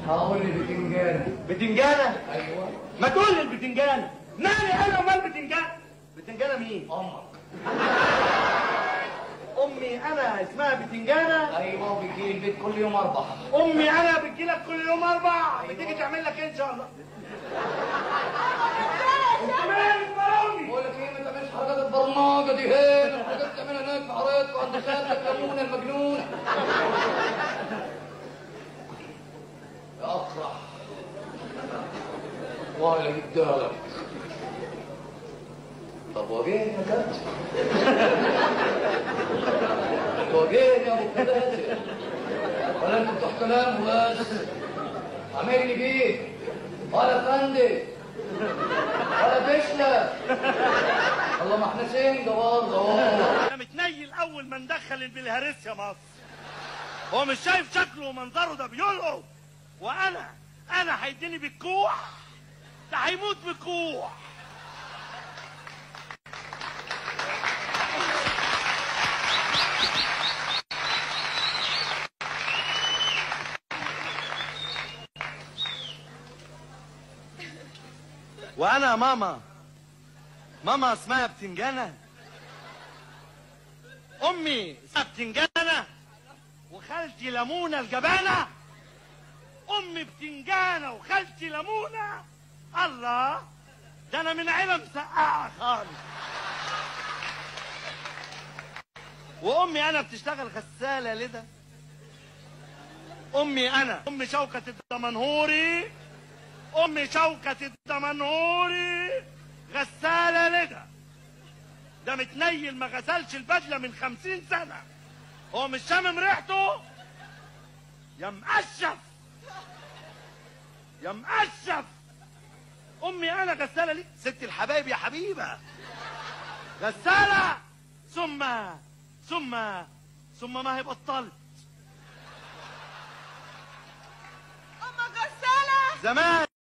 هقول لي بتنجانة بتنجانه ايوه ما تقول لي البتنجانه مالي انا ومال بتنجانه بتنجانه مين امك امي انا اسمها بتنجانه ايوه وبيجي البيت كل يوم اربع امي انا بتجيلك كل يوم اربع بتيجي تعمل لك ايه ان شاء الله انت مالك يا امي بقول لك ايه ما تعملش حركات البرمجه دي هنا الحاجات بتعملها هناك في حضرتك وعند خالتك لمونه المجنون يا افرح والله جدالك طب واجهني يا كابتن واجهني يا ابو كباتن ولا انت بتوع كلام بس عاملني بيه ولا فندق ولا فشلة الله ما احنا سنجة برضه انا متنيل اول ما ندخل البلهارس يا مصر هو مش شايف شكله ومنظره ده بيلقط وانا انا هيديني بالكوع ده هيموت بالكوع وانا ماما ماما اسمها بتنجانه امي اسمها بتنجانه وخالتي لمونه الجبانه امي بتنجانه وخالتي لمونه الله ده انا من عيله مسقعه خالص وامي انا بتشتغل غساله لده امي انا امي شوكه الدمنهوري امي شوكه الدمنهوري غساله لده ده متنيل ما غسلش البدله من خمسين سنه هو مش شامم ريحته يا مقشف يا مقشف امي انا غساله ليه ست الحبايب يا حبيبه غساله ثم ثم ثم ما هي بطلت أما غسالة زمان